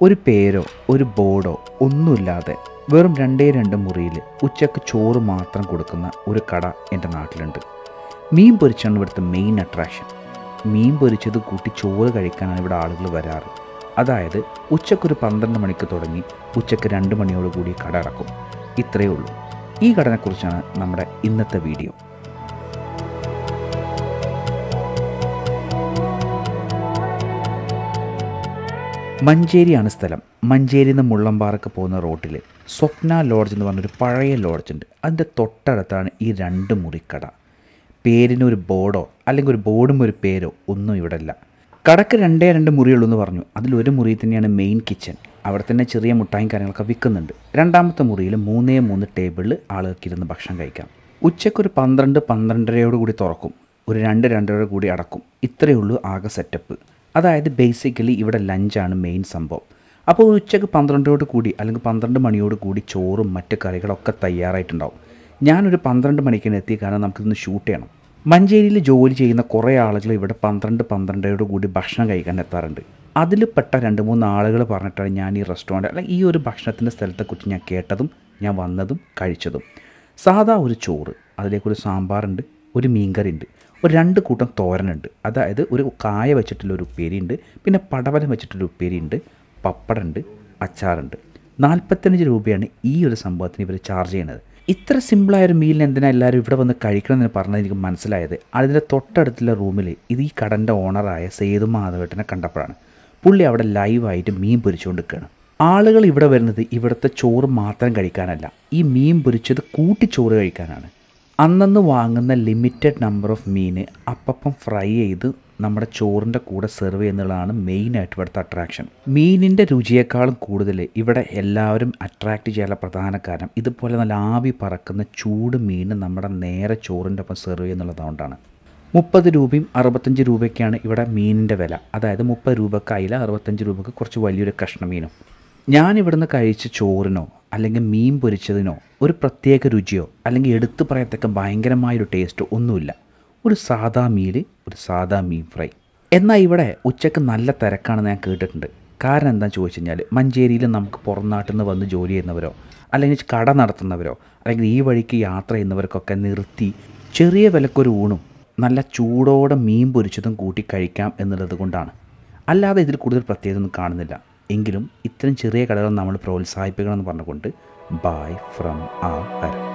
ഒരു പേരോ ഒരു ബോർഡോ ഒന്നുമില്ലാതെ വെറും രണ്ടേ രണ്ട് മുറിയിൽ ഉച്ചക്ക് ചോറ് മാത്രം കൊടുക്കുന്ന ഒരു കട എൻ്റെ നാട്ടിലുണ്ട് മീൻ പൊരിച്ചാണ് ഇവിടുത്തെ മെയിൻ അട്രാക്ഷൻ മീൻ പൊരിച്ചത് കൂട്ടി ചോറ് കഴിക്കാനാണ് ഇവിടെ ആളുകൾ വരാറ് അതായത് ഉച്ചക്കൊരു പന്ത്രണ്ട് മണിക്ക് തുടങ്ങി ഉച്ചക്ക് രണ്ട് മണിയോട് കൂടി കട അടക്കും ഇത്രയേ ഉള്ളൂ ഈ കടനെക്കുറിച്ചാണ് നമ്മുടെ ഇന്നത്തെ വീഡിയോ മഞ്ചേരിയാണ് സ്ഥലം മഞ്ചേരിയിൽ നിന്ന് മുള്ളമ്പാറക്ക് പോകുന്ന റോട്ടിൽ സ്വപ്ന ലോഡ്ജ് എന്ന് പറഞ്ഞൊരു പഴയ ലോഡ്ജ് ഉണ്ട് അതിൻ്റെ തൊട്ടടുത്താണ് ഈ രണ്ട് മുറിക്കട പേരിന് ഒരു ബോർഡോ അല്ലെങ്കിൽ ഒരു ബോർഡും ഒരു പേരോ ഒന്നും ഇവിടെ ഇല്ല കടക്ക് രണ്ടേ രണ്ട് മുറിയുള്ളൂ എന്ന് പറഞ്ഞു അതിലൊരു മുറിയിൽ തന്നെയാണ് മെയിൻ കിച്ചൺ അവിടെ തന്നെ ചെറിയ മുട്ടായും കാര്യങ്ങളൊക്കെ വിൽക്കുന്നുണ്ട് രണ്ടാമത്തെ മുറിയിൽ മൂന്നേ മൂന്ന് ടേബിളിൽ ആളുകൾക്ക് ഇരുന്ന് ഭക്ഷണം കഴിക്കാം ഉച്ചയ്ക്കൊരു പന്ത്രണ്ട് പന്ത്രണ്ടരയോട് കൂടി തുറക്കും ഒരു രണ്ട് രണ്ടര കൂടി അടക്കും ഇത്രയേ ഉള്ളൂ ആകെ സെറ്റപ്പ് അതായത് ബേസിക്കലി ഇവിടെ ലഞ്ചാണ് മെയിൻ സംഭവം അപ്പോൾ ഉച്ചയ്ക്ക് പന്ത്രണ്ടോട് കൂടി അല്ലെങ്കിൽ പന്ത്രണ്ട് മണിയോട് കൂടി ചോറും മറ്റ് കറികളൊക്കെ തയ്യാറായിട്ടുണ്ടാവും ഞാനൊരു പന്ത്രണ്ട് മണിക്കാണ് എത്തിയ കാരണം നമുക്കിന്ന് ഷൂട്ട് ചെയ്യണം മഞ്ചേരിയിൽ ജോലി ചെയ്യുന്ന കുറേ ആളുകൾ ഇവിടെ പന്ത്രണ്ട് പന്ത്രണ്ടോട് കൂടി ഭക്ഷണം കഴിക്കാൻ എത്താറുണ്ട് അതിൽ പെട്ട രണ്ട് മൂന്ന് ആളുകൾ പറഞ്ഞിട്ടാണ് ഞാൻ ഈ റെസ്റ്റോറൻറ്റ് അല്ലെങ്കിൽ ഈ ഒരു ഭക്ഷണത്തിൻ്റെ സ്ഥലത്തെക്കുറിച്ച് ഞാൻ കേട്ടതും ഞാൻ വന്നതും കഴിച്ചതും സാധാ ഒരു ചോറ് അതിലേക്കൊരു സാമ്പാറുണ്ട് ഒരു മീൻകറി ഉണ്ട് ഒരു രണ്ട് കൂട്ടം തോരനുണ്ട് അതായത് ഒരു കായ വെച്ചിട്ടുള്ള ഒരു ഉപ്പേരി ഉണ്ട് പിന്നെ പടവലം വെച്ചിട്ടുള്ള ഉപ്പേരി ഉണ്ട് പപ്പടമുണ്ട് അച്ചാറുണ്ട് നാൽപ്പത്തഞ്ച് രൂപയാണ് ഈ ഒരു സംഭവത്തിന് ഇവർ ചാർജ് ചെയ്യുന്നത് ഇത്ര സിമ്പിളായ ഒരു മീലിന് എന്തിനാ എല്ലാവരും ഇവിടെ വന്ന് കഴിക്കണമെന്ന് പറഞ്ഞത് എനിക്ക് മനസ്സിലായത് അതിൻ്റെ തൊട്ടടുത്തുള്ള റൂമിൽ ഇത് ഈ കടൻ്റെ ഓണറായ സേതു മാധവേട്ടനെ കണ്ടപ്പോഴാണ് പുള്ളി അവിടെ ലൈവായിട്ട് മീൻ പൊരിച്ചുകൊണ്ട് നിൽക്കുകയാണ് ആളുകൾ ഇവിടെ വരുന്നത് ഇവിടുത്തെ ചോറ് മാത്രം കഴിക്കാനല്ല ഈ മീൻ പൊരിച്ചത് കൂട്ടി ചോറ് കഴിക്കാനാണ് അന്നന്ന് വാങ്ങുന്ന ലിമിറ്റഡ് നമ്പർ ഓഫ് മീൻ അപ്പം ഫ്രൈ ചെയ്ത് നമ്മുടെ ചോറിൻ്റെ കൂടെ സെർവ് ചെയ്യുന്നതാണ് മെയിനായിട്ട് ഇവിടുത്തെ അട്രാക്ഷൻ മീനിൻ്റെ രുചിയേക്കാളും കൂടുതൽ ഇവിടെ എല്ലാവരും അട്രാക്റ്റ് ചെയ്യാനുള്ള പ്രധാന കാരണം ഇതുപോലെ നല്ല ആവി പറക്കുന്ന ചൂട് മീൻ നമ്മുടെ നേരെ ചോറിൻ്റെ ഒപ്പം സെർവ് ചെയ്യുന്നുള്ളതുകൊണ്ടാണ് മുപ്പത് രൂപയും അറുപത്തഞ്ച് രൂപയ്ക്കാണ് ഇവിടെ മീനിൻ്റെ വില അതായത് മുപ്പത് രൂപക്ക് അയില അറുപത്തഞ്ച് രൂപക്ക് കുറച്ച് വലിയൊരു കഷ്ണം മീനും ഞാൻ ഇവിടുന്ന് കഴിച്ച ചോറിനോ അല്ലെങ്കിൽ മീൻ പൊരിച്ചതിനോ ഒരു പ്രത്യേക രുചിയോ അല്ലെങ്കിൽ എടുത്തു പറയത്തക്ക ഭയങ്കരമായൊരു ടേസ്റ്റോ ഒന്നുമില്ല ഒരു സാദാ മീൽ ഒരു സാദാ മീൻ ഫ്രൈ എന്നാൽ ഇവിടെ ഉച്ചക്ക് നല്ല തിരക്കാണെന്ന് ഞാൻ കേട്ടിട്ടുണ്ട് കാരണം എന്താണെന്ന് ചോദിച്ചു കഴിഞ്ഞാൽ മഞ്ചേരിയിൽ നമുക്ക് പുറം നാട്ടിൽ നിന്ന് വന്ന് ജോലി ചെയ്യുന്നവരോ അല്ലെങ്കിൽ കട നടത്തുന്നവരോ അല്ലെങ്കിൽ ഈ വഴിക്ക് യാത്ര ചെയ്യുന്നവർക്കൊക്കെ നിർത്തി ചെറിയ വിലക്കൊരു ഊണും നല്ല ചൂടോടെ മീൻ പൊരിച്ചതും കൂട്ടി കഴിക്കാം എന്നുള്ളത് കൊണ്ടാണ് അല്ലാതെ ഇതിൽ കൂടുതൽ പ്രത്യേകത ഒന്നും കാണുന്നില്ല എങ്കിലും ഇത്തരം ചെറിയ കടകൾ നമ്മൾ പ്രോത്സാഹിപ്പിക്കണം എന്ന് പറഞ്ഞുകൊണ്ട് ബായ് ഫ്രം ആ ഹരം